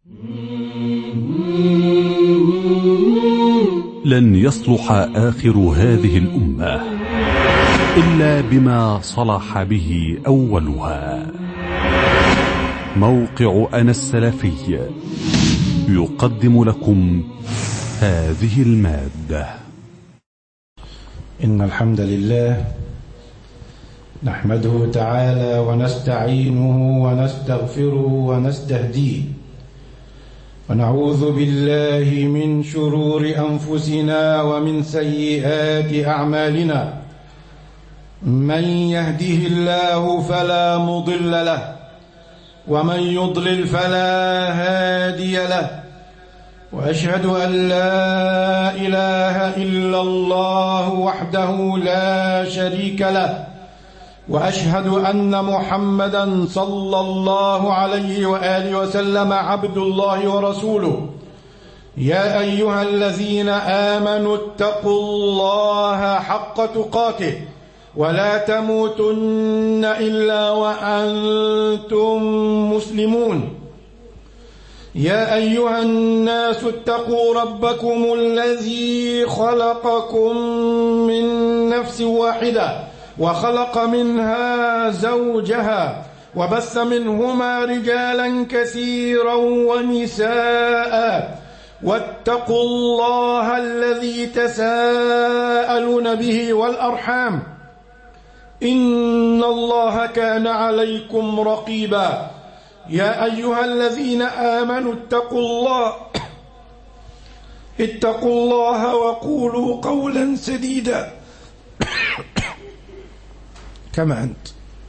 لن يصلح آخر هذه الأمة إلا بما صلح به أولها موقع أنا السلفي يقدم لكم هذه المادة إن الحمد لله نحمده تعالى ونستعينه ونستغفره ونستهديه ونعوذ بالله من شرور أنفسنا ومن سيئات أعمالنا من يهده الله فلا مضل له ومن يضلل فلا هادي له وأشهد أن لا إله إلا الله وحده لا شريك له واشهد ان محمدا صلى الله عليه واله وسلم عبد الله ورسوله يا ايها الذين امنوا اتقوا الله حق تقاته ولا تموتن الا وانتم مسلمون يا ايها الناس اتقوا ربكم الذي خلقكم من نفس واحده وخلق منها زوجها وبث منهما رجالا كثيرا ونساء واتقوا الله الذي تساءلون به والارحام ان الله كان عليكم رقيبا يا ايها الذين امنوا اتقوا الله اتقوا الله وقولوا قولا سديدا كما أنت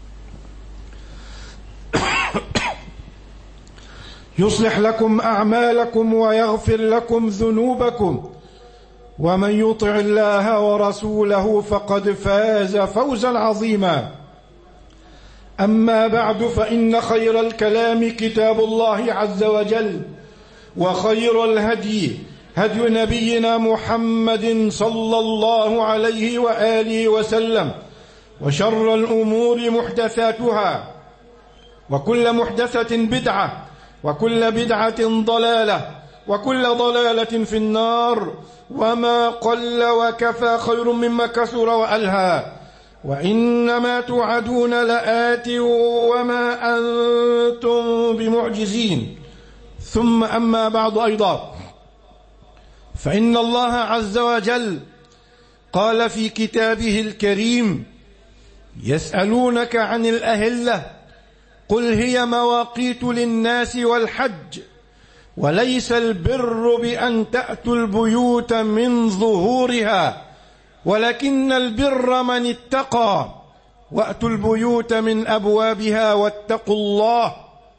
يصلح لكم أعمالكم ويغفر لكم ذنوبكم ومن يطع الله ورسوله فقد فاز فوزا عظيما أما بعد فإن خير الكلام كتاب الله عز وجل وخير الهدي هدي نبينا محمد صلى الله عليه وآله وسلم وشر الأمور محدثاتها وكل محدثة بدعة وكل بدعة ضلالة وكل ضلالة في النار وما قل وكفى خير مما كثر وألهى وإنما توعدون لآت وما أنتم بمعجزين ثم أما بعد أيضا فإن الله عز وجل قال في كتابه الكريم يسألونك عن الأهلة قل هي مواقيت للناس والحج وليس البر بأن تأتوا البيوت من ظهورها ولكن البر من اتقى وأتوا البيوت من أبوابها واتقوا الله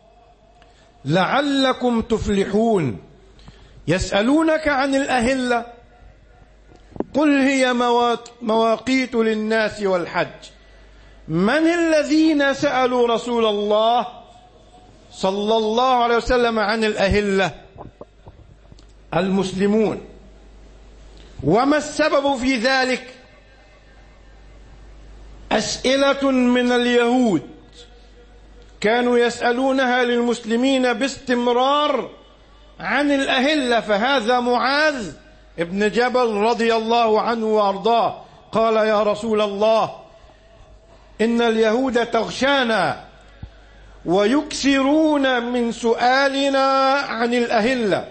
لعلكم تفلحون يسألونك عن الأهلة قل هي مواقيت للناس والحج من الذين سألوا رسول الله صلى الله عليه وسلم عن الأهلة المسلمون وما السبب في ذلك أسئلة من اليهود كانوا يسألونها للمسلمين باستمرار عن الأهلة فهذا معاذ ابن جبل رضي الله عنه وأرضاه قال يا رسول الله إن اليهود تغشانا ويكثرون من سؤالنا عن الأهلة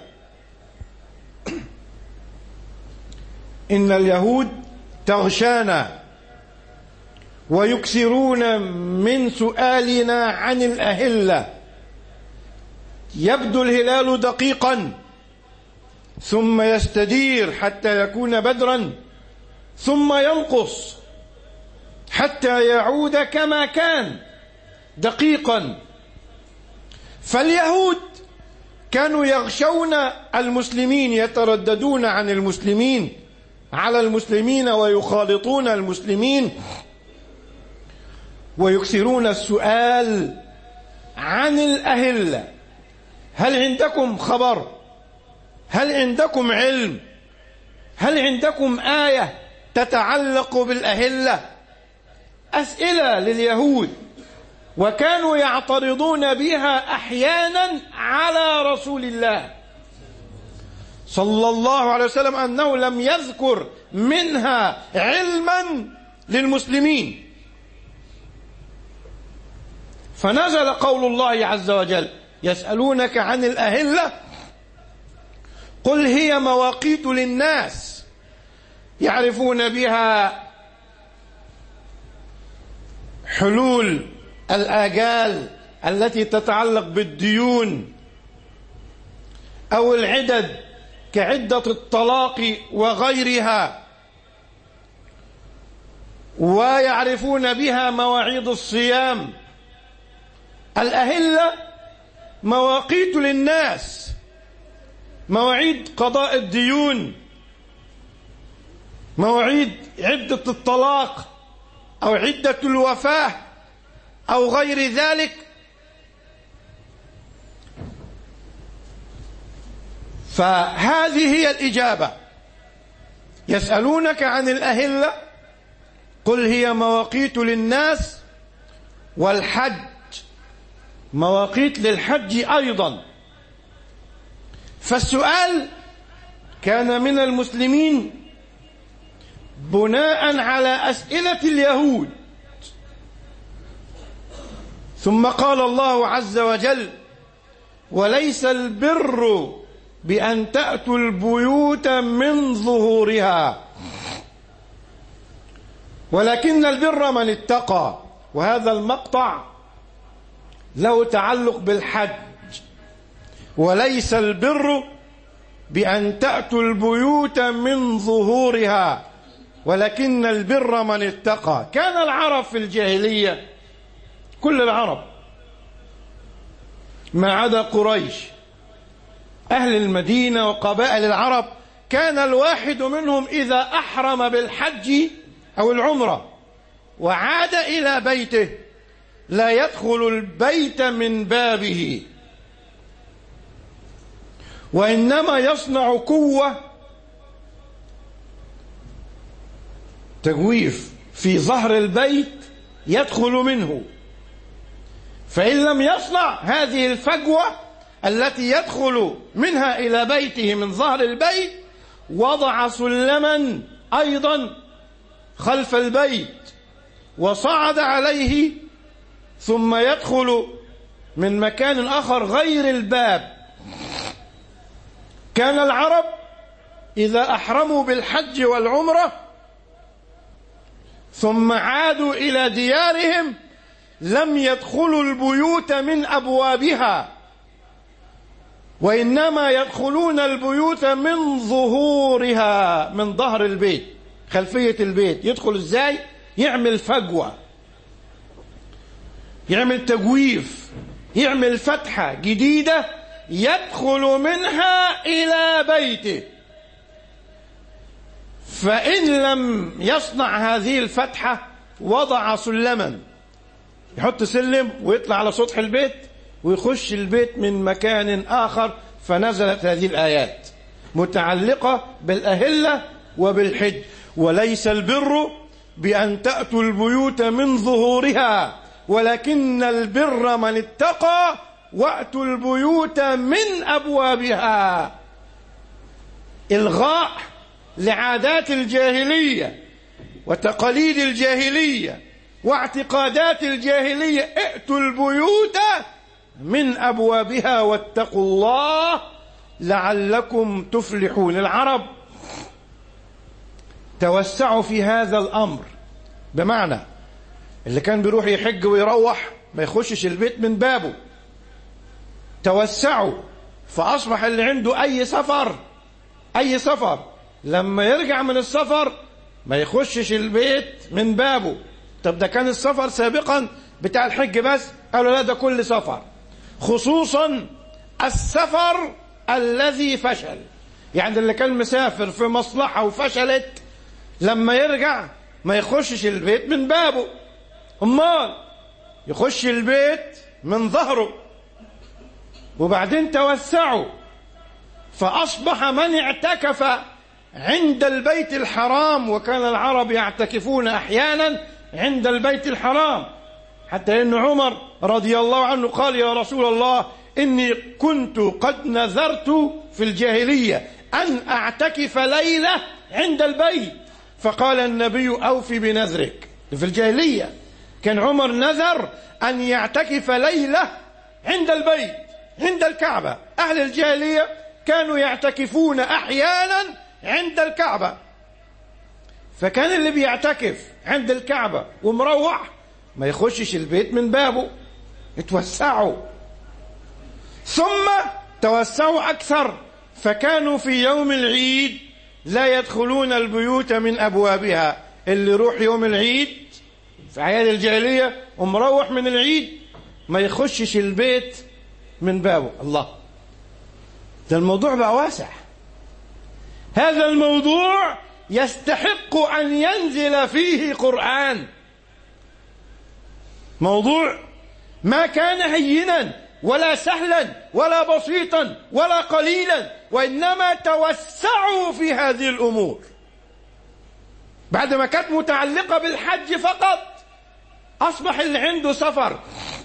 إن اليهود تغشانا ويكثرون من سؤالنا عن الأهلة يبدو الهلال دقيقا ثم يستدير حتى يكون بدرا ثم ينقص حتى يعود كما كان دقيقا فاليهود كانوا يغشون المسلمين يترددون عن المسلمين على المسلمين ويخالطون المسلمين ويكثرون السؤال عن الأهلة هل عندكم خبر هل عندكم علم هل عندكم آية تتعلق بالأهلة أسئلة لليهود وكانوا يعترضون بها احيانا على رسول الله صلى الله عليه وسلم انه لم يذكر منها علما للمسلمين فنزل قول الله عز وجل يسالونك عن الاهله قل هي مواقيت للناس يعرفون بها حلول الآجال التي تتعلق بالديون أو العدد كعدة الطلاق وغيرها ويعرفون بها مواعيد الصيام الأهلة مواقيت للناس مواعيد قضاء الديون مواعيد عدة الطلاق أو عدة الوفاة أو غير ذلك فهذه هي الإجابة يسألونك عن الأهلة قل هي مواقيت للناس والحج مواقيت للحج أيضا فالسؤال كان من المسلمين بناء على أسئلة اليهود ثم قال الله عز وجل وليس البر بأن تأتوا البيوت من ظهورها ولكن البر من اتقى وهذا المقطع له تعلق بالحج وليس البر بأن تأتوا البيوت من ظهورها ولكن البر من اتقى كان العرب في الجاهلية كل العرب ما عدا قريش أهل المدينة وقبائل العرب كان الواحد منهم إذا أحرم بالحج أو العمرة وعاد إلى بيته لا يدخل البيت من بابه وإنما يصنع قوة تجويف في ظهر البيت يدخل منه فإن لم يصنع هذه الفجوة التي يدخل منها إلى بيته من ظهر البيت وضع سلما أيضا خلف البيت وصعد عليه ثم يدخل من مكان آخر غير الباب كان العرب إذا أحرموا بالحج والعمرة ثم عادوا إلى ديارهم لم يدخلوا البيوت من أبوابها وإنما يدخلون البيوت من ظهورها من ظهر البيت خلفية البيت يدخل ازاي يعمل فجوة يعمل تجويف يعمل فتحة جديدة يدخل منها إلى بيته فإن لم يصنع هذه الفتحة وضع سلما يحط سلم ويطلع على سطح البيت ويخش البيت من مكان آخر فنزلت هذه الآيات متعلقة بالأهلة وبالحج وليس البر بأن تأتوا البيوت من ظهورها ولكن البر من اتقى وأتوا البيوت من أبوابها إلغاء لعادات الجاهلية وتقاليد الجاهلية واعتقادات الجاهلية ائتوا البيوت من أبوابها واتقوا الله لعلكم تفلحون العرب توسعوا في هذا الأمر بمعنى اللي كان بيروح يحج ويروح ما يخشش البيت من بابه توسعوا فأصبح اللي عنده أي سفر أي سفر لما يرجع من السفر ما يخشش البيت من بابه طب ده كان السفر سابقا بتاع الحج بس قالوا لا ده كل سفر خصوصا السفر الذي فشل يعني اللي كان مسافر في مصلحة وفشلت لما يرجع ما يخشش البيت من بابه امال يخش البيت من ظهره وبعدين توسعوا فأصبح من اعتكف عند البيت الحرام وكان العرب يعتكفون أحيانا عند البيت الحرام حتى ان عمر رضي الله عنه قال يا رسول الله اني كنت قد نذرت في الجاهليه ان اعتكف ليله عند البيت فقال النبي اوف بنذرك في الجاهليه كان عمر نذر ان يعتكف ليله عند البيت عند الكعبه اهل الجاهليه كانوا يعتكفون احيانا عند الكعبه فكان اللي بيعتكف عند الكعبه ومروح ما يخشش البيت من بابه اتوسعوا ثم توسعوا أكثر فكانوا في يوم العيد لا يدخلون البيوت من أبوابها اللي يروح يوم العيد في أعياد الجاهلية ومروح من العيد ما يخشش البيت من بابه الله ده الموضوع بقى واسع هذا الموضوع يستحق أن ينزل فيه قرآن موضوع ما كان هينا ولا سهلا ولا بسيطا ولا قليلا وإنما توسعوا في هذه الأمور بعد ما كانت متعلقة بالحج فقط أصبح اللي عنده سفر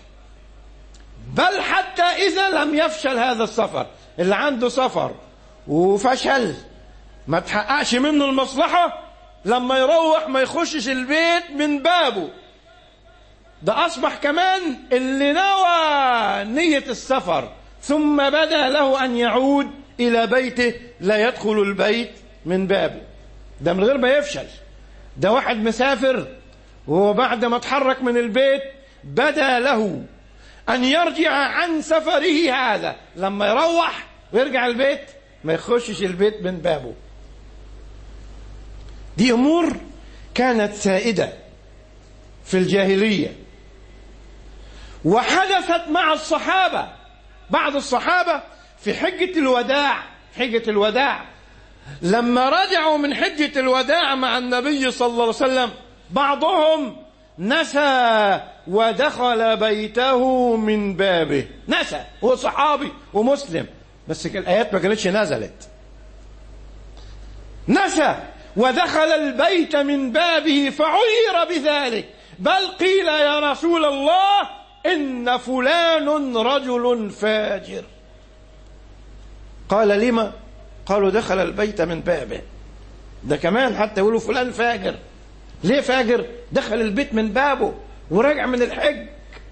بل حتى إذا لم يفشل هذا السفر اللي عنده سفر وفشل ما تحققش منه المصلحة لما يروح ما يخشش البيت من بابه ده أصبح كمان اللي نوى نية السفر ثم بدا له أن يعود إلى بيته لا يدخل البيت من بابه ده من غير ما يفشل ده واحد مسافر وبعد ما اتحرك من البيت بدا له أن يرجع عن سفره هذا لما يروح ويرجع البيت ما يخشش البيت من بابه دي أمور كانت سائدة في الجاهلية وحدثت مع الصحابة بعض الصحابة في حجة الوداع حجة الوداع لما رجعوا من حجة الوداع مع النبي صلى الله عليه وسلم بعضهم نسى ودخل بيته من بابه نسى هو صحابي ومسلم بس الآيات ما كانتش نزلت نسى ودخل البيت من بابه فعير بذلك بل قيل يا رسول الله إن فلان رجل فاجر قال لما قالوا دخل البيت من بابه ده كمان حتى يقولوا فلان فاجر ليه فاجر دخل البيت من بابه ورجع من الحج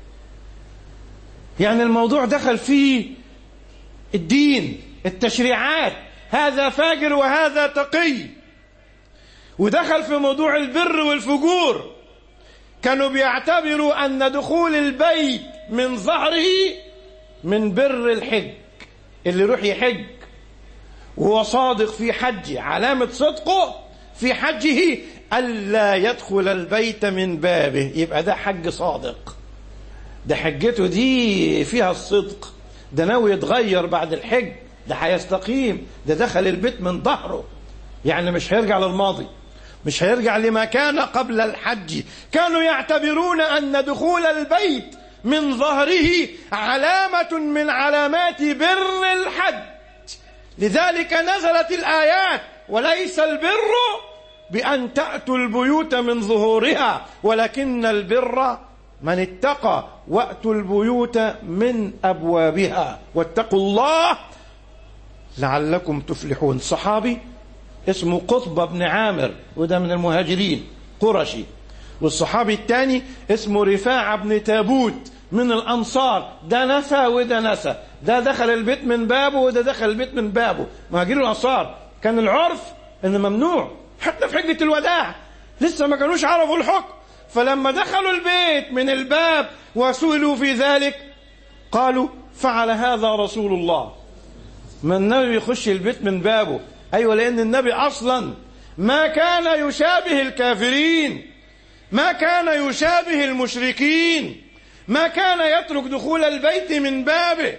يعني الموضوع دخل فيه الدين التشريعات هذا فاجر وهذا تقي ودخل في موضوع البر والفجور كانوا بيعتبروا أن دخول البيت من ظهره من بر الحج اللي يروح يحج وهو صادق في حجه علامة صدقه في حجه ألا يدخل البيت من بابه يبقى ده حج صادق ده حجته دي فيها الصدق ده ناوي يتغير بعد الحج ده هيستقيم ده دخل البيت من ظهره يعني مش هيرجع للماضي مش هيرجع لما كان قبل الحج كانوا يعتبرون أن دخول البيت من ظهره علامة من علامات بر الحج لذلك نزلت الآيات وليس البر بأن تأتوا البيوت من ظهورها ولكن البر من اتقى وأتوا البيوت من أبوابها واتقوا الله لعلكم تفلحون صحابي اسمه قطب بن عامر وده من المهاجرين قرشي والصحابي الثاني اسمه رفاعة بن تابوت من الأنصار ده نسى وده نسى ده دخل البيت من بابه وده دخل البيت من بابه مهاجرين الأنصار كان العرف إن ممنوع حتى في حجة الوداع لسه ما كانوش عرفوا الحكم فلما دخلوا البيت من الباب وسئلوا في ذلك قالوا فعل هذا رسول الله ما النبي يخش البيت من بابه أيوة لأن النبي أصلا ما كان يشابه الكافرين ما كان يشابه المشركين ما كان يترك دخول البيت من بابه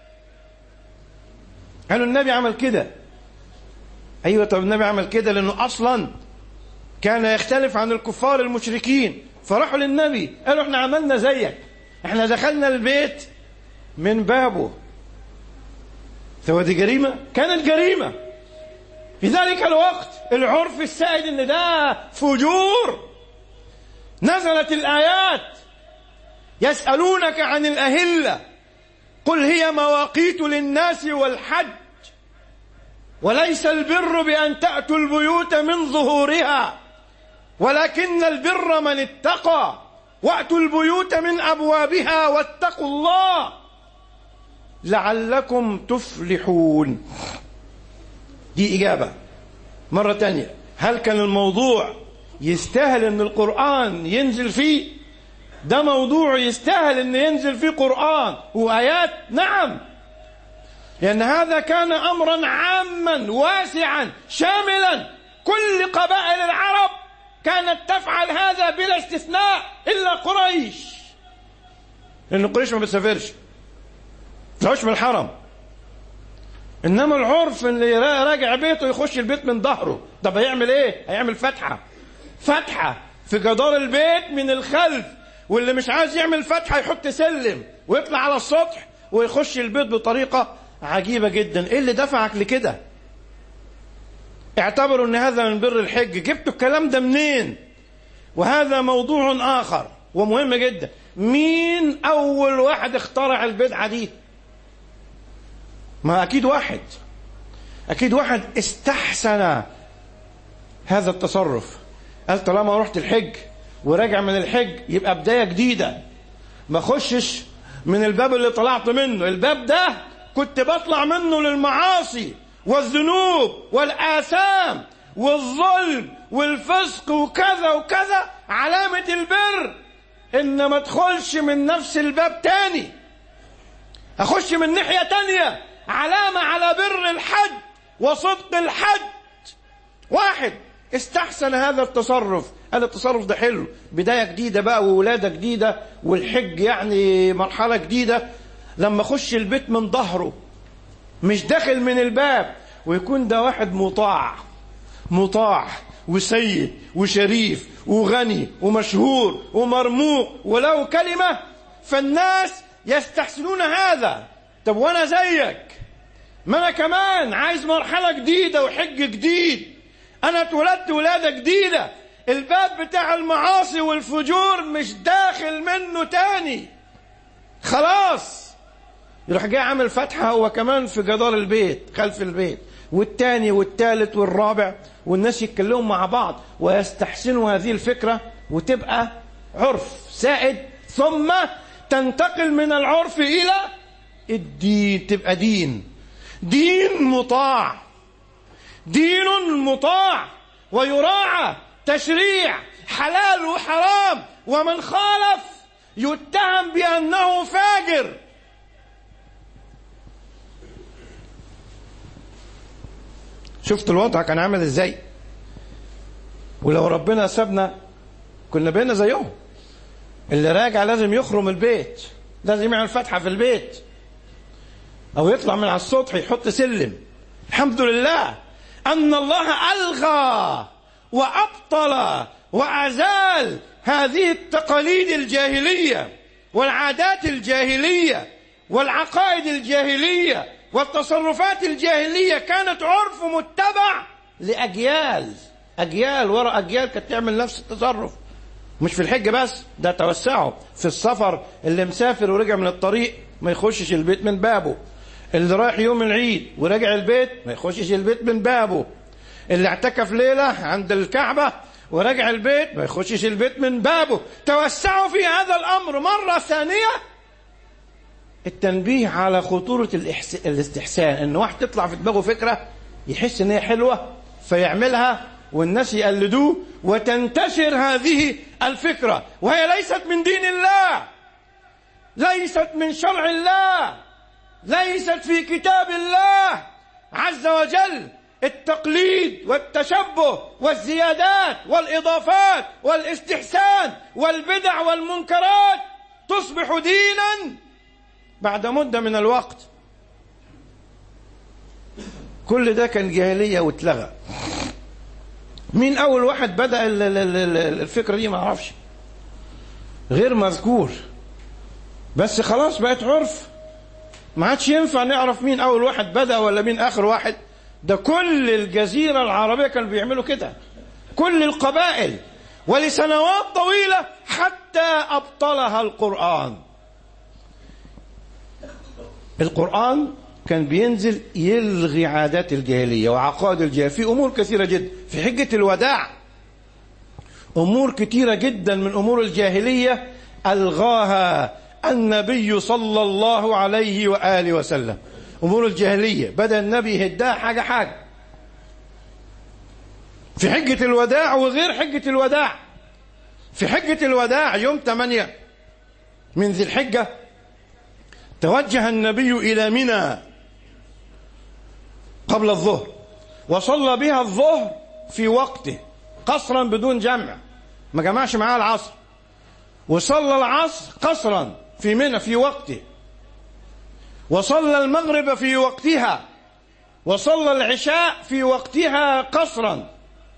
قالوا النبي عمل كده أيوة طب النبي عمل كده لأنه أصلا كان يختلف عن الكفار المشركين فراحوا للنبي قالوا احنا عملنا زيك احنا دخلنا البيت من بابه سوى دي جريمة كانت جريمة في ذلك الوقت العرف السائد ان ده فجور نزلت الآيات يسألونك عن الأهلة قل هي مواقيت للناس والحج وليس البر بأن تأتوا البيوت من ظهورها ولكن البر من اتقى وأتوا البيوت من أبوابها واتقوا الله لعلكم تفلحون دي إجابة مرة تانية هل كان الموضوع يستاهل أن القرآن ينزل فيه ده موضوع يستاهل أن ينزل فيه قرآن وآيات نعم لأن هذا كان أمرا عاما واسعا شاملا كل قبائل العرب كانت تفعل هذا بلا استثناء إلا قريش لأن قريش ما بتسافرش تروحش من الحرم إنما العرف اللي راجع بيته يخش البيت من ظهره طب هيعمل إيه؟ هيعمل فتحة فتحة في جدار البيت من الخلف واللي مش عايز يعمل فتحة يحط سلم ويطلع على السطح ويخش البيت بطريقة عجيبة جدا ايه اللي دفعك لكده اعتبروا ان هذا من بر الحج جبتوا الكلام ده منين وهذا موضوع اخر ومهم جدا مين اول واحد اخترع البدعة دي ما اكيد واحد اكيد واحد استحسن هذا التصرف قال طالما رحت الحج وراجع من الحج يبقى بداية جديدة ما خشش من الباب اللي طلعت منه الباب ده كنت بطلع منه للمعاصي والذنوب والآثام والظلم والفسق وكذا وكذا علامة البر إن ما ادخلش من نفس الباب تاني أخش من ناحية تانية علامة على بر الحج وصدق الحج واحد استحسن هذا التصرف قال التصرف ده حلو بداية جديدة بقى وولادة جديدة والحج يعني مرحلة جديدة لما اخش البيت من ظهره مش داخل من الباب ويكون ده واحد مطاع مطاع وسيد وشريف وغني ومشهور ومرموق ولو كلمة فالناس يستحسنون هذا طب وانا زيك ما انا كمان عايز مرحلة جديدة وحج جديد انا اتولدت ولادة جديدة الباب بتاع المعاصي والفجور مش داخل منه تاني خلاص يروح جاي عامل فتحة هو كمان في جدار البيت خلف البيت والتاني والتالت والرابع والناس يتكلموا مع بعض ويستحسنوا هذه الفكرة وتبقى عرف سائد ثم تنتقل من العرف إلى الدين تبقى دين دين مطاع دين مطاع ويراعى تشريع حلال وحرام ومن خالف يتهم بأنه فاجر شفت الوضع كان عامل ازاي ولو ربنا سابنا كنا بقينا زيهم اللي راجع لازم يخرم البيت لازم يعمل فتحة في البيت او يطلع من على السطح يحط سلم الحمد لله ان الله الغى وابطل وازال هذه التقاليد الجاهليه والعادات الجاهليه والعقائد الجاهليه والتصرفات الجاهليه كانت عرف متبع لاجيال اجيال ورا اجيال كانت تعمل نفس التصرف مش في الحج بس ده توسعوا في السفر اللي مسافر ورجع من الطريق ما يخشش البيت من بابه اللي رايح يوم العيد ورجع البيت ما يخشش البيت من بابه اللي اعتكف ليلة عند الكعبة ورجع البيت ما يخشش البيت من بابه توسعوا في هذا الأمر مرة ثانية التنبيه على خطورة الإحس... الاستحسان ان واحد تطلع في دماغه فكرة يحس ان هي حلوة فيعملها والناس يقلدوه وتنتشر هذه الفكرة وهي ليست من دين الله ليست من شرع الله ليست في كتاب الله عز وجل التقليد والتشبه والزيادات والإضافات والاستحسان والبدع والمنكرات تصبح دينا بعد مدة من الوقت كل ده كان جاهلية واتلغى مين أول واحد بدأ الفكرة دي ما أعرفش غير مذكور بس خلاص بقت عرف ما عادش ينفع نعرف مين أول واحد بدأ ولا مين آخر واحد ده كل الجزيرة العربية كانوا بيعملوا كده كل القبائل ولسنوات طويلة حتى أبطلها القرآن القرآن كان بينزل يلغي عادات الجاهلية وعقائد الجاهلية في أمور كثيرة جدا في حجة الوداع أمور كثيرة جدا من أمور الجاهلية ألغاها النبي صلى الله عليه وآله وسلم أمور الجاهلية بدأ النبي يهدها حاجة حاجة في حجة الوداع وغير حجة الوداع في حجة الوداع يوم 8 من ذي الحجة توجه النبي إلى منى قبل الظهر وصلى بها الظهر في وقته قصرا بدون جمع ما جمعش معاه العصر وصلى العصر قصرا في منى في وقته وصلى المغرب في وقتها وصلى العشاء في وقتها قصرا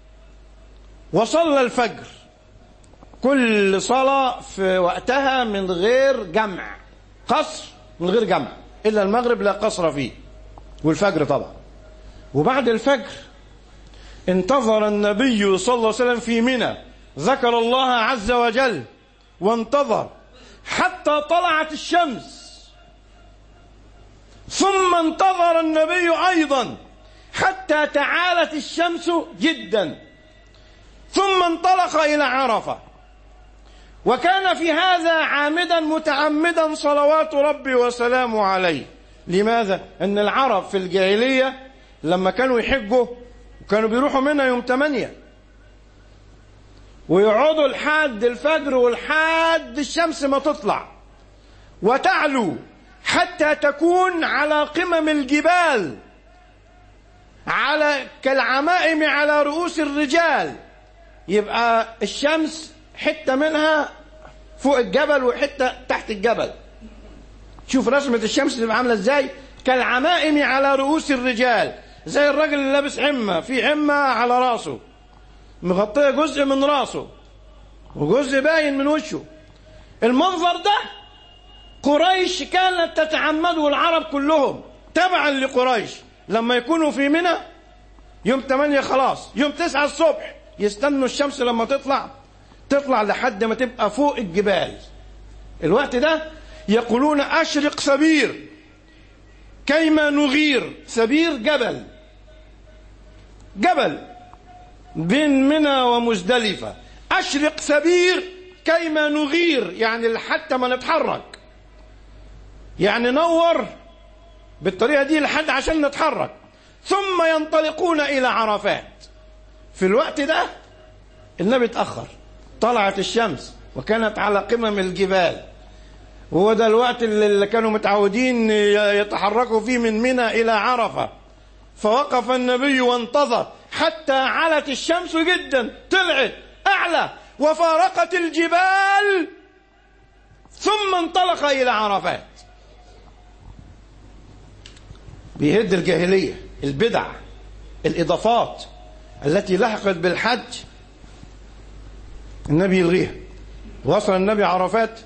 وصلى الفجر كل صلاة في وقتها من غير جمع قصر من غير جمع إلا المغرب لا قصر فيه والفجر طبعا وبعد الفجر انتظر النبي صلى الله عليه وسلم في منى ذكر الله عز وجل وانتظر حتى طلعت الشمس ثم انتظر النبي أيضا حتى تعالت الشمس جدا ثم انطلق إلى عرفة وكان في هذا عامدا متعمدا صلوات ربي وسلامه عليه لماذا؟ أن العرب في الجاهلية لما كانوا يحجوا كانوا بيروحوا منها يوم 8 ويقعدوا لحد الفجر ولحد الشمس ما تطلع وتعلو حتى تكون على قمم الجبال على كالعمائم على رؤوس الرجال يبقى الشمس حتة منها فوق الجبل وحتة تحت الجبل شوف رسمة الشمس تبقى عاملة ازاي كالعمائم على رؤوس الرجال زي الراجل اللي لابس عمة في عمة على راسه مغطية جزء من راسه وجزء باين من وشه المنظر ده قريش كانت تتعمد والعرب كلهم تبعا لقريش لما يكونوا في منى يوم 8 خلاص يوم 9 الصبح يستنوا الشمس لما تطلع تطلع لحد ما تبقى فوق الجبال الوقت ده يقولون أشرق سبير كيما نغير سبير جبل جبل بين منى ومزدلفة أشرق سبير كيما نغير يعني حتى ما نتحرك يعني نور بالطريقة دي لحد عشان نتحرك ثم ينطلقون إلى عرفات في الوقت ده النبي اتأخر طلعت الشمس وكانت على قمم الجبال وهو ده الوقت اللي كانوا متعودين يتحركوا فيه من منى إلى عرفة فوقف النبي وانتظر حتى علت الشمس جدا طلعت أعلى وفارقت الجبال ثم انطلق إلى عرفات بيهد الجاهلية البدع الإضافات التي لحقت بالحج النبي يلغيها وصل النبي عرفات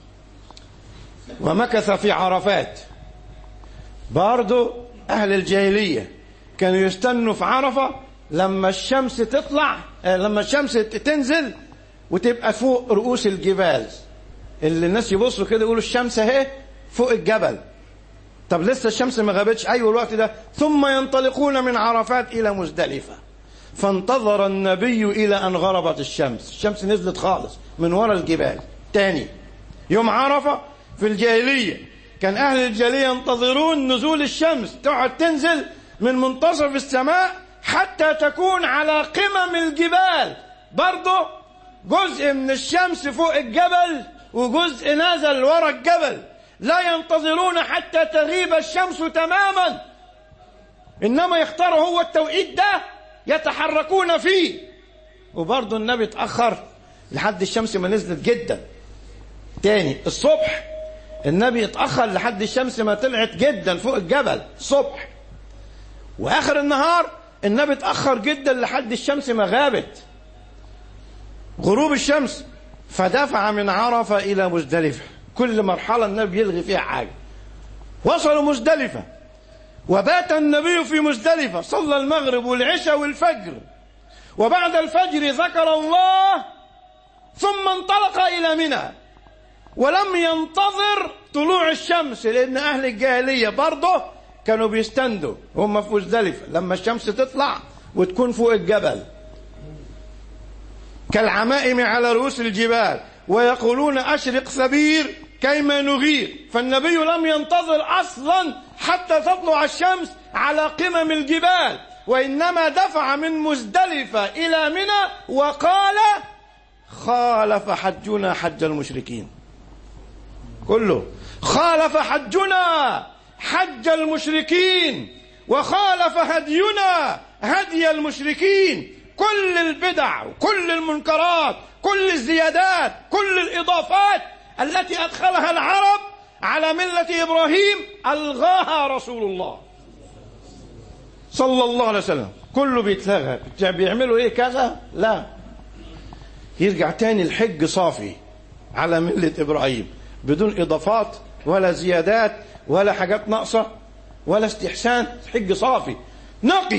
ومكث في عرفات برضو أهل الجاهلية كانوا يستنوا في عرفة لما الشمس تطلع لما الشمس تنزل وتبقى فوق رؤوس الجبال اللي الناس يبصوا كده يقولوا الشمس اهي فوق الجبل طب لسه الشمس ما غابتش ايوه الوقت ده ثم ينطلقون من عرفات الى مزدلفه فانتظر النبي الى ان غربت الشمس الشمس نزلت خالص من ورا الجبال تاني يوم عرفه في الجاهليه كان اهل الجاهليه ينتظرون نزول الشمس تقعد تنزل من منتصف السماء حتى تكون على قمم الجبال برضه جزء من الشمس فوق الجبل وجزء نازل ورا الجبل لا ينتظرون حتى تغيب الشمس تماما انما يختاروا هو التوقيت ده يتحركون فيه وبرضه النبي اتاخر لحد الشمس ما نزلت جدا تاني الصبح النبي اتاخر لحد الشمس ما طلعت جدا فوق الجبل الصبح واخر النهار النبي اتاخر جدا لحد الشمس ما غابت غروب الشمس فدفع من عرفه الى مزدلفه كل مرحلة النبي يلغي فيها حاجة وصلوا مزدلفة وبات النبي في مزدلفة صلى المغرب والعشاء والفجر وبعد الفجر ذكر الله ثم انطلق إلى منى ولم ينتظر طلوع الشمس لأن أهل الجاهلية برضه كانوا بيستندوا هم في مزدلفة لما الشمس تطلع وتكون فوق الجبل كالعمائم على رؤوس الجبال ويقولون أشرق سبير كيما نغير فالنبي لم ينتظر أصلا حتى تطلع الشمس على قمم الجبال وإنما دفع من مزدلفة إلى منى وقال خالف حجنا حج المشركين كله خالف حجنا حج المشركين وخالف هدينا هدي المشركين كل البدع وكل المنكرات كل الزيادات كل الإضافات التي أدخلها العرب على ملة إبراهيم ألغاها رسول الله صلى الله عليه وسلم كله بيتلغى بيعملوا ايه كذا لا يرجع تاني الحج صافي على ملة إبراهيم بدون إضافات ولا زيادات ولا حاجات ناقصة ولا استحسان حج صافي نقي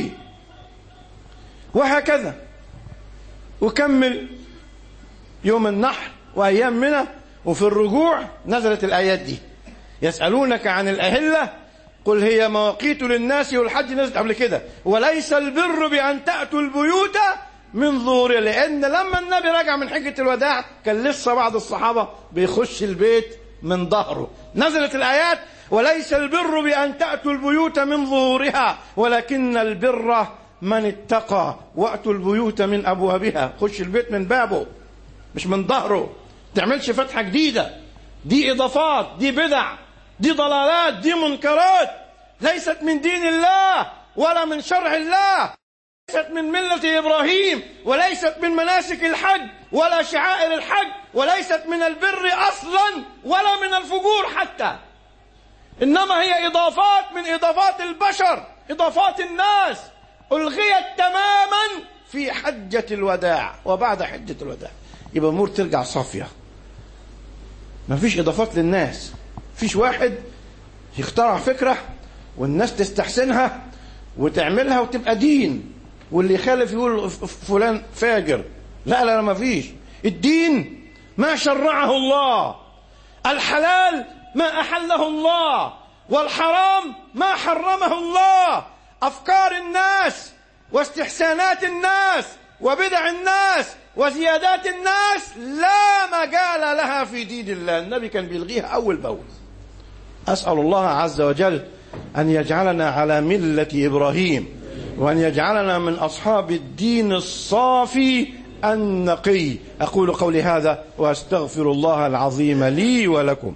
وهكذا وكمل يوم النحر وأيام منى وفي الرجوع نزلت الآيات دي يسألونك عن الأهلة قل هي مواقيت للناس والحج نزلت قبل كده وليس البر بأن تأتوا البيوت من ظهورها لأن لما النبي رجع من حجة الوداع كان لسه بعض الصحابة بيخش البيت من ظهره نزلت الآيات وليس البر بأن تأتوا البيوت من ظهورها ولكن البر من اتقى وأتوا البيوت من أبوابها خش البيت من بابه مش من ظهره تعملش فتحة جديدة دي إضافات دي بدع دي ضلالات دي منكرات ليست من دين الله ولا من شرع الله ليست من ملة إبراهيم وليست من مناسك الحج ولا شعائر الحج وليست من البر أصلا ولا من الفجور حتى إنما هي إضافات من إضافات البشر إضافات الناس ألغيت تماما في حجة الوداع وبعد حجة الوداع يبقى الأمور ترجع صافية ما فيش إضافات للناس فيش واحد يخترع فكرة والناس تستحسنها وتعملها وتبقى دين واللي يخالف يقول فلان فاجر لا لا ما فيش الدين ما شرعه الله الحلال ما أحله الله والحرام ما حرمه الله أفكار الناس واستحسانات الناس وبدع الناس وزيادات الناس لا مجال لها في دين الله النبي كان بيلغيها أول بأول أسأل الله عز وجل أن يجعلنا على ملة إبراهيم وأن يجعلنا من أصحاب الدين الصافي النقي أقول قولي هذا وأستغفر الله العظيم لي ولكم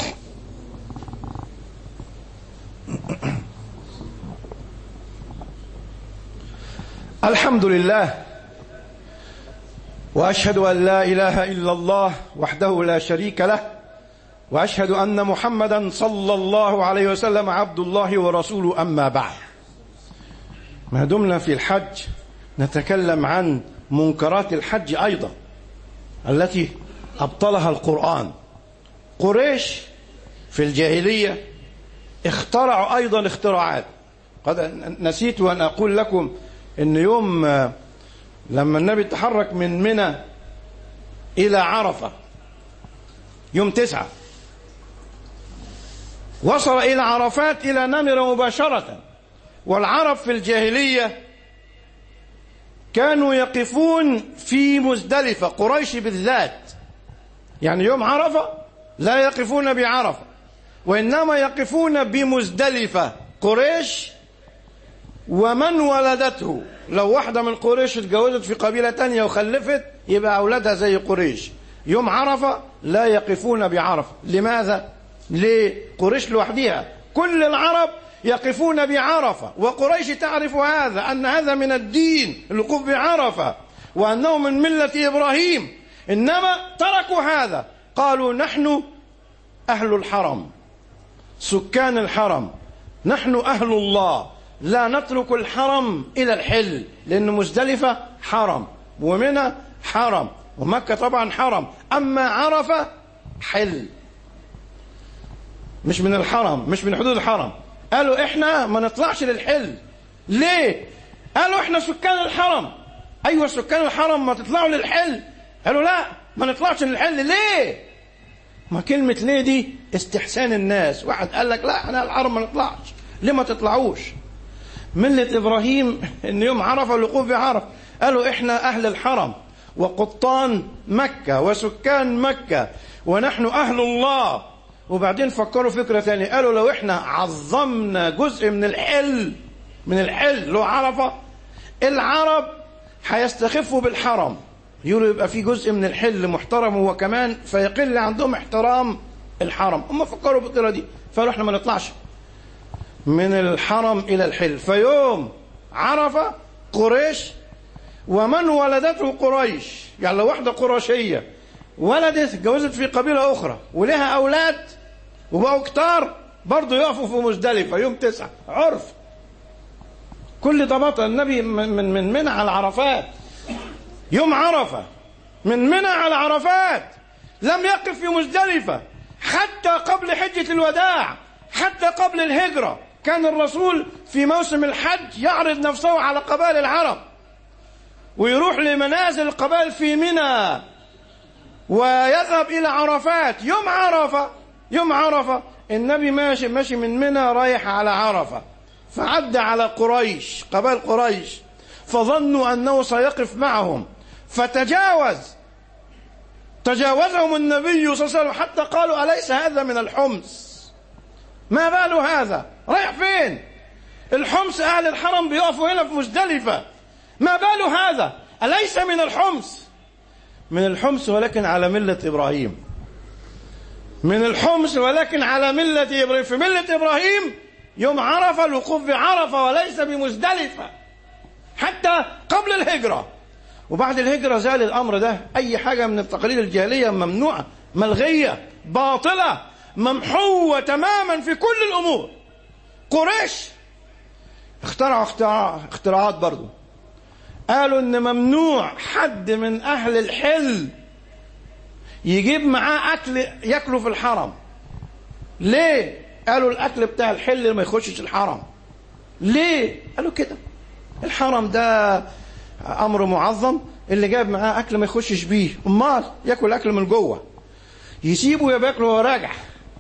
الحمد لله واشهد ان لا اله الا الله وحده لا شريك له واشهد ان محمدا صلى الله عليه وسلم عبد الله ورسوله اما بعد ما دمنا في الحج نتكلم عن منكرات الحج ايضا التي ابطلها القران قريش في الجاهليه اخترعوا ايضا اختراعات قد نسيت ان اقول لكم ان يوم لما النبي تحرك من منى الى عرفه يوم تسعه وصل الى عرفات الى نمره مباشره والعرب في الجاهليه كانوا يقفون في مزدلفه قريش بالذات يعني يوم عرفه لا يقفون بعرفه وانما يقفون بمزدلفه قريش ومن ولدته لو واحدة من قريش اتجوزت في قبيلة تانية وخلفت يبقى أولادها زي قريش يوم عرفة لا يقفون بعرفة لماذا؟ ليه؟ قريش لوحدها كل العرب يقفون بعرفة وقريش تعرف هذا أن هذا من الدين الوقوف بعرفة وأنه من ملة إبراهيم إنما تركوا هذا قالوا نحن أهل الحرم سكان الحرم نحن أهل الله لا نترك الحرم إلى الحل لأن مزدلفة حرم ومنى حرم ومكة طبعا حرم أما عرفة حل مش من الحرم مش من حدود الحرم قالوا احنا ما نطلعش للحل ليه قالوا احنا سكان الحرم ايوه سكان الحرم ما تطلعوا للحل قالوا لا ما نطلعش من الحل ليه ما كلمة ليه دي استحسان الناس واحد قال لك لا احنا الحرم ما نطلعش ليه ما تطلعوش ملة إبراهيم إن يوم عرفة الوقوف بعرفة قالوا إحنا أهل الحرم وقطان مكة وسكان مكة ونحن أهل الله وبعدين فكروا فكرة ثانية قالوا لو إحنا عظمنا جزء من الحل من الحل له عرفة العرب هيستخفوا بالحرم يقولوا يبقى في جزء من الحل محترم هو كمان فيقل عندهم احترام الحرم هم فكروا بالطريقة دي فقالوا إحنا ما نطلعش من الحرم إلى الحل فيوم عرفة قريش ومن ولدته قريش يعني لو واحدة قرشية ولدت اتجوزت في قبيلة أخرى ولها أولاد وبقوا كتار برضه يقفوا في مزدلفة يوم تسعة عرف كل ده بطل النبي من من من منى على عرفات يوم عرفة من منى على عرفات لم يقف في مزدلفة حتى قبل حجة الوداع حتى قبل الهجرة كان الرسول في موسم الحج يعرض نفسه على قبائل العرب ويروح لمنازل القبائل في منى ويذهب إلى عرفات يوم عرفة يوم عرفة النبي ماشي ماشي من منى رايح على عرفة فعدى على قريش قبائل قريش فظنوا أنه سيقف معهم فتجاوز تجاوزهم النبي صلى الله عليه وسلم حتى قالوا أليس هذا من الحمص ما بال هذا رايح فين الحمص أهل الحرم بيقفوا هنا في مزدلفة ما بال هذا أليس من الحمص من الحمص ولكن على ملة إبراهيم من الحمص ولكن على ملة إبراهيم في ملة إبراهيم يوم عرفة الوقوف بعرفة وليس بمزدلفة حتى قبل الهجرة وبعد الهجرة زال الأمر ده أي حاجة من التقاليد الجاهلية ممنوعة ملغية باطلة ممحوة تماما في كل الأمور قريش اخترعوا اختراع اختراعات برضو قالوا ان ممنوع حد من اهل الحل يجيب معاه اكل ياكله في الحرم ليه قالوا الاكل بتاع الحل ما يخشش الحرم ليه قالوا كده الحرم ده امر معظم اللي جاب معاه اكل ما يخشش بيه امال ياكل اكل من جوه يسيبه يبقى وهو راجع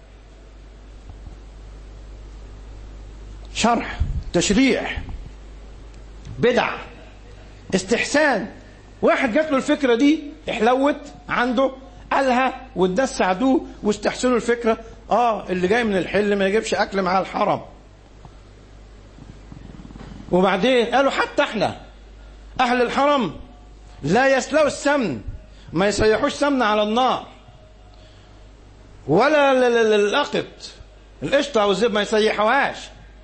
شرح تشريع بدع استحسان واحد جات له الفكره دي احلوت عنده قالها والناس ساعدوه واستحسنوا الفكره اه اللي جاي من الحل ما يجيبش اكل معاه الحرم وبعدين قالوا حتى احنا اهل الحرم لا يسلوا السمن ما يسيحوش سمن على النار ولا القط القشطه او الزبده ما يسيحوهاش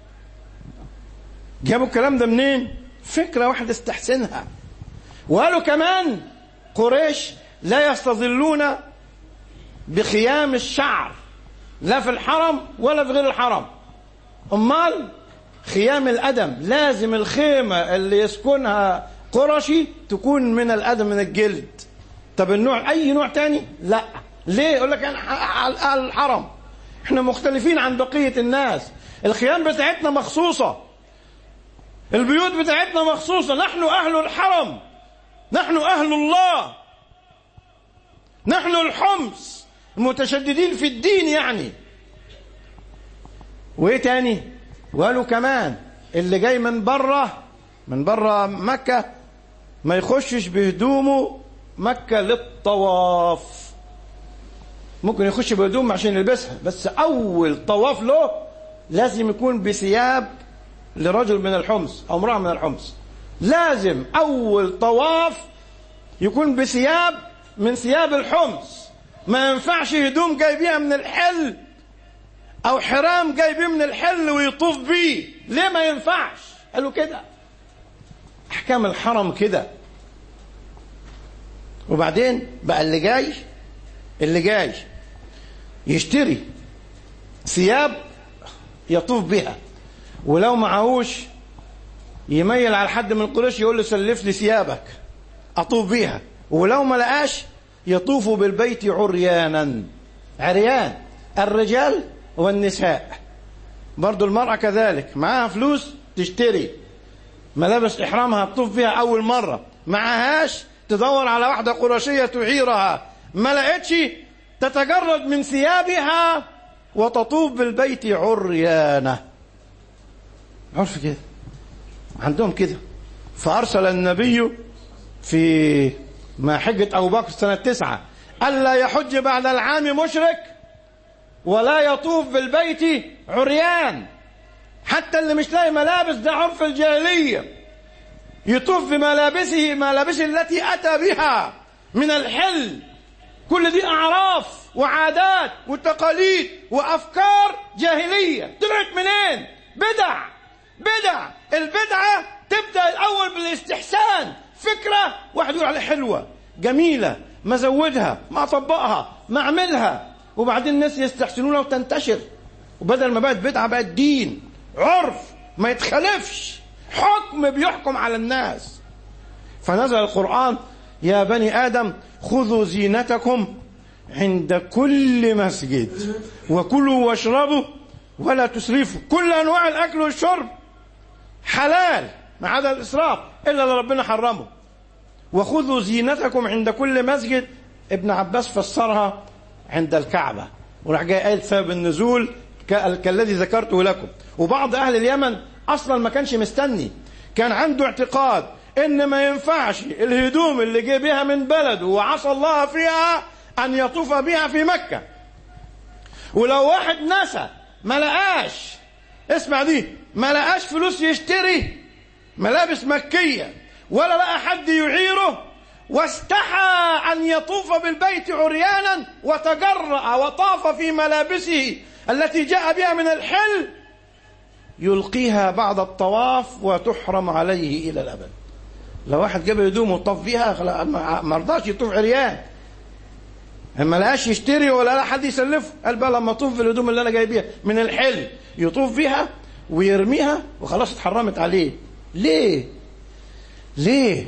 جابوا الكلام ده منين فكرة واحدة استحسنها وقالوا كمان قريش لا يستظلون بخيام الشعر لا في الحرم ولا في غير الحرم امال خيام الادم لازم الخيمة اللي يسكنها قرشي تكون من الادم من الجلد طب النوع اي نوع تاني لا ليه يقول لك على الحرم احنا مختلفين عن بقية الناس الخيام بتاعتنا مخصوصة البيوت بتاعتنا مخصوصة نحن أهل الحرم نحن أهل الله نحن الحمص المتشددين في الدين يعني وإيه تاني وقالوا كمان اللي جاي من بره من بره مكة ما يخشش بهدومه مكة للطواف ممكن يخش بهدوم عشان يلبسها بس أول طواف له لازم يكون بثياب لرجل من الحمص أو امرأة من الحمص لازم أول طواف يكون بثياب من ثياب الحمص ما ينفعش هدوم جايبيها من الحل أو حرام جايبيه من الحل ويطوف بيه ليه ما ينفعش قالوا كده أحكام الحرم كده وبعدين بقى اللي جاي اللي جاي يشتري ثياب يطوف بها ولو معهوش يميل على حد من قريش يقول له سلف لي ثيابك اطوف بيها ولو ما لقاش يطوف بالبيت عريانا عريان الرجال والنساء برضو المرأة كذلك معاها فلوس تشتري ملابس إحرامها تطوف بها أول مرة معهاش تدور على واحدة قرشية تعيرها ما لقتش تتجرد من ثيابها وتطوف بالبيت عريانة عرف كده عندهم كده فأرسل النبي في ما حجة أبو بكر سنة تسعة ألا يحج بعد العام مشرك ولا يطوف بالبيت عريان حتى اللي مش لاقي ملابس ده عرف الجاهلية يطوف بملابسه ملابسه التي أتى بها من الحل كل دي أعراف وعادات وتقاليد وأفكار جاهلية طلعت منين بدع بدع البدعة تبدأ الأول بالاستحسان فكرة واحد يقول عليها حلوة جميلة ما زودها ما أطبقها ما أعملها وبعدين الناس يستحسنونها وتنتشر وبدل ما بقت بدعة بقت دين عرف ما يتخلفش حكم بيحكم على الناس فنزل القرآن يا بني آدم خذوا زينتكم عند كل مسجد وكلوا واشربوا ولا تسرفوا كل أنواع الأكل والشرب حلال ما عدا الإسراف إلا اللي ربنا حرمه وخذوا زينتكم عند كل مسجد ابن عباس فسرها عند الكعبة وراح جاي قايل سبب النزول كالذي ذكرته لكم وبعض أهل اليمن أصلا ما كانش مستني كان عنده اعتقاد إن ما ينفعش الهدوم اللي جه بها من بلده وعصى الله فيها أن يطوف بها في مكة ولو واحد نسى ما لقاش اسمع دي ما لقاش فلوس يشتري ملابس مكية ولا لقى حد يعيره واستحى أن يطوف بالبيت عريانا وتجرأ وطاف في ملابسه التي جاء بها من الحل يلقيها بعد الطواف وتحرم عليه إلى الأبد لو واحد جاب هدوم وطاف بيها ما رضاش يطوف عريان ما لقاش يشتري ولا لا حد يسلفه قال بقى لما اطوف في الهدوم اللي انا جاي بيها من الحل يطوف بيها ويرميها وخلاص اتحرمت عليه ليه ليه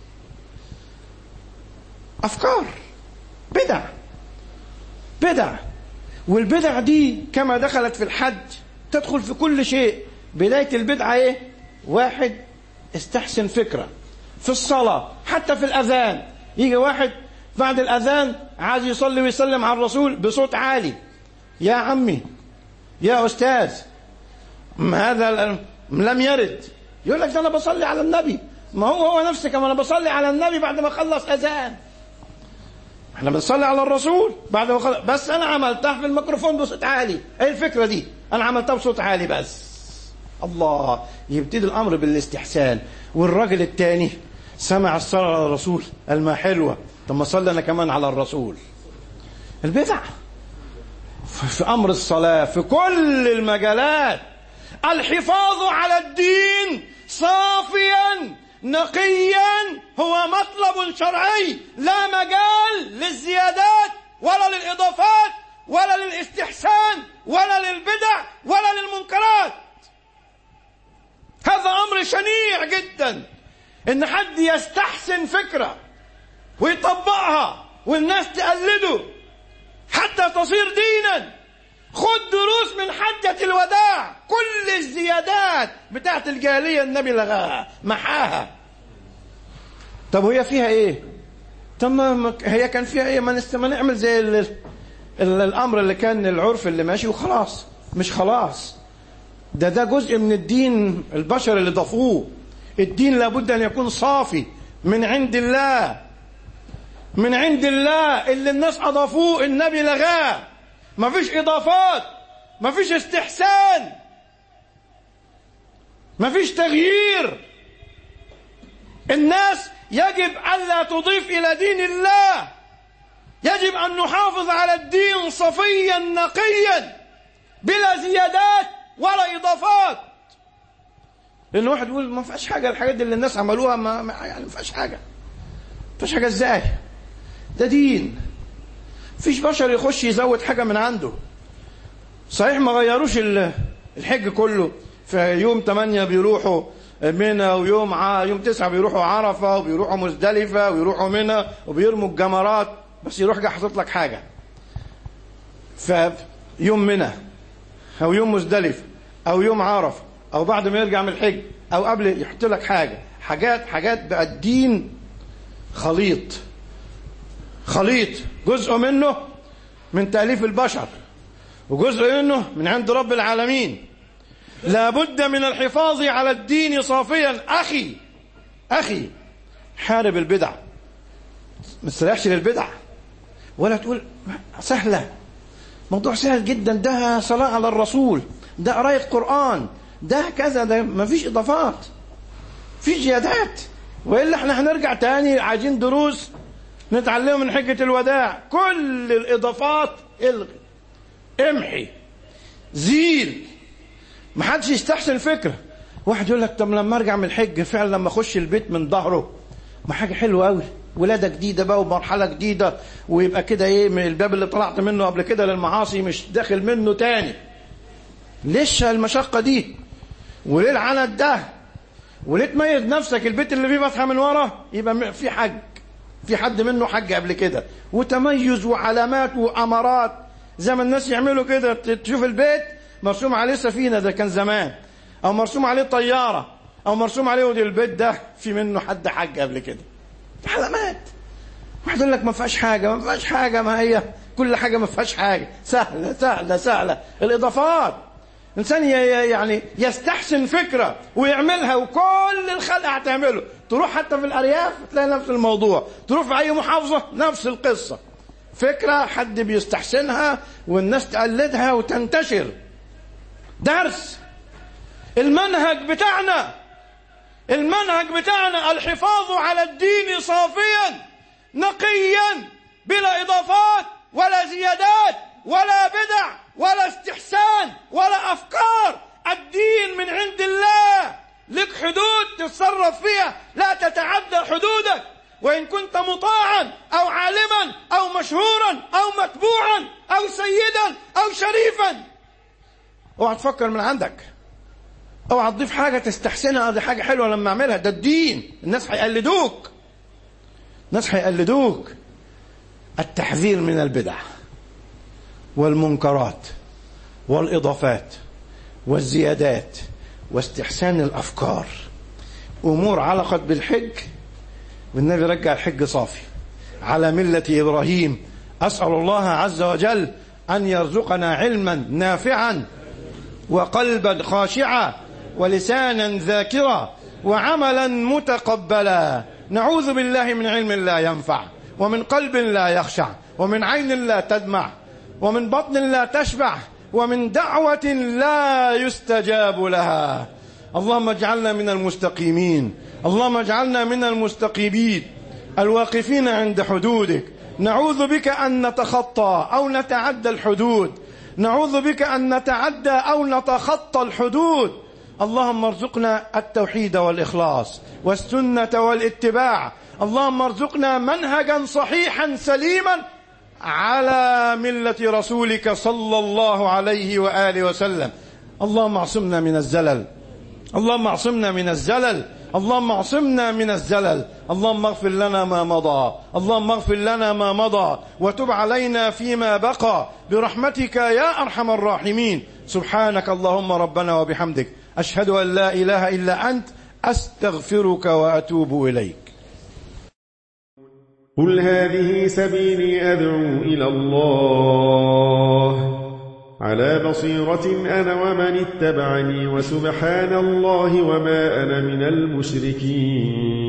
افكار بدع بدع والبدع دي كما دخلت في الحج تدخل في كل شيء بداية البدعة ايه واحد استحسن فكرة في الصلاة حتى في الأذان يجي واحد بعد الأذان عايز يصلي ويسلم على الرسول بصوت عالي يا عمي يا أستاذ هذا لم يرد يقول لك ده أنا بصلي على النبي ما هو هو نفسه كما أنا بصلي على النبي بعد ما خلص أذان احنا بنصلي على الرسول بعد ما خلص بس أنا عملتها في الميكروفون بصوت عالي ايه الفكرة دي أنا عملتها بصوت عالي بس الله يبتدي الأمر بالاستحسان والراجل التاني سمع الصلاة على الرسول الماء حلوة طب ما صلي أنا كمان على الرسول البدع في أمر الصلاة في كل المجالات الحفاظ على الدين صافيا نقيا هو مطلب شرعي لا مجال للزيادات ولا للإضافات ولا للاستحسان ولا للبدع ولا للمنكرات هذا أمر شنيع جدا إن حد يستحسن فكرة ويطبقها والناس تقلده حتى تصير دينا خد دروس من حجة الوداع كل الزيادات بتاعت الجاهلية النبي لغاها محاها طب وهي فيها ايه طب ما هي كان فيها ايه ما, نست... ما نعمل زي ال... ال... الامر اللي كان العرف اللي ماشي وخلاص مش خلاص ده ده جزء من الدين البشر اللي ضافوه الدين لابد ان يكون صافي من عند الله من عند الله اللي الناس اضافوه النبي لغاه ما فيش اضافات ما فيش استحسان ما فيش تغيير الناس يجب الا تضيف الى دين الله يجب ان نحافظ على الدين صفيا نقيا بلا زيادات ولا اضافات لان واحد يقول ما فيهاش حاجه الحاجات دي اللي الناس عملوها ما ما- يعني ما فيهاش حاجه ما فيهاش حاجه ازاي ده دين فيش بشر يخش يزود حاجه من عنده صحيح ما غيروش ال- الحج كله في يوم 8 بيروحوا منى ويوم ع... يوم 9 بيروحوا عرفه وبيروحوا مزدلفه ويروحوا منى وبيرموا الجمرات بس يروح جاي حاطط لك حاجه في يوم منى او يوم مزدلفه او يوم عرفه او بعد ما يرجع من الحج او قبل يحط لك حاجه حاجات حاجات بقى الدين خليط خليط جزء منه من تأليف البشر وجزء منه من عند رب العالمين لابد من الحفاظ على الدين صافيا أخي أخي حارب البدع ما تستريحش للبدع ولا تقول سهلة موضوع سهل جدا ده صلاة على الرسول ده قراية قرآن ده كذا ده ما فيش إضافات في زيادات وإلا احنا هنرجع تاني عايزين دروس نتعلمها من حجة الوداع كل الإضافات الغي امحي زيل ما حدش يستحسن فكرة واحد يقول لك طب لما ارجع من الحج فعلا لما اخش البيت من ظهره ما حاجة حلوة قوي ولادة جديدة بقى ومرحلة جديدة ويبقى كده ايه من الباب اللي طلعت منه قبل كده للمعاصي مش داخل منه تاني ليش المشقة دي وليه العنت ده وليه تميز نفسك البيت اللي فيه فتحة من ورا يبقى في حج في حد منه حج قبل كده وتميز وعلامات وأمارات زي ما الناس يعملوا كده تشوف البيت مرسوم عليه سفينة ده كان زمان أو مرسوم عليه طيارة أو مرسوم عليه ودي البيت ده في منه حد حج قبل كده علامات واحد يقول لك ما فيهاش حاجة ما فيهاش حاجة ما هي كل حاجة ما فيهاش حاجة سهلة سهلة سهلة الإضافات إنسان يعني يستحسن فكرة ويعملها وكل الخلق هتعمله تروح حتى في الأرياف تلاقي نفس الموضوع تروح في أي محافظة نفس القصة فكرة حد بيستحسنها والناس تقلدها وتنتشر درس المنهج بتاعنا المنهج بتاعنا الحفاظ على الدين صافيا نقيا بلا إضافات ولا زيادات ولا بدع ولا استحسان ولا أفكار الدين من عند الله لك حدود تتصرف فيها لا تتعدى حدودك وإن كنت مطاعا أو عالما أو مشهورا أو متبوعا أو سيدا أو شريفا اوعى تفكر من عندك اوعى تضيف حاجة تستحسنها دي حاجة حلوة لما اعملها ده الدين الناس هيقلدوك الناس هيقلدوك التحذير من البدع والمنكرات والإضافات والزيادات واستحسان الأفكار أمور علقت بالحج والنبي رجع الحج صافي على ملة إبراهيم أسأل الله عز وجل أن يرزقنا علما نافعا وقلبا خاشعا ولسانا ذاكرا وعملا متقبلا نعوذ بالله من علم لا ينفع ومن قلب لا يخشع ومن عين لا تدمع ومن بطن لا تشبع ومن دعوة لا يستجاب لها اللهم اجعلنا من المستقيمين اللهم اجعلنا من المستقيمين الواقفين عند حدودك نعوذ بك أن نتخطى أو نتعدى الحدود نعوذ بك أن نتعدى أو نتخطى الحدود اللهم ارزقنا التوحيد والإخلاص والسنة والاتباع اللهم ارزقنا منهجا صحيحا سليما على ملة رسولك صلى الله عليه وآله وسلم اللهم اعصمنا من الزلل اللهم اعصمنا من الزلل اللهم اعصمنا من الزلل اللهم اغفر لنا ما مضى اللهم اغفر لنا ما مضى وتب علينا فيما بقى برحمتك يا ارحم الراحمين سبحانك اللهم ربنا وبحمدك اشهد ان لا اله الا انت استغفرك واتوب اليك قل هذه سبيلي ادعو الى الله على بصيرة أنا ومن اتبعني وسبحان الله وما أنا من المشركين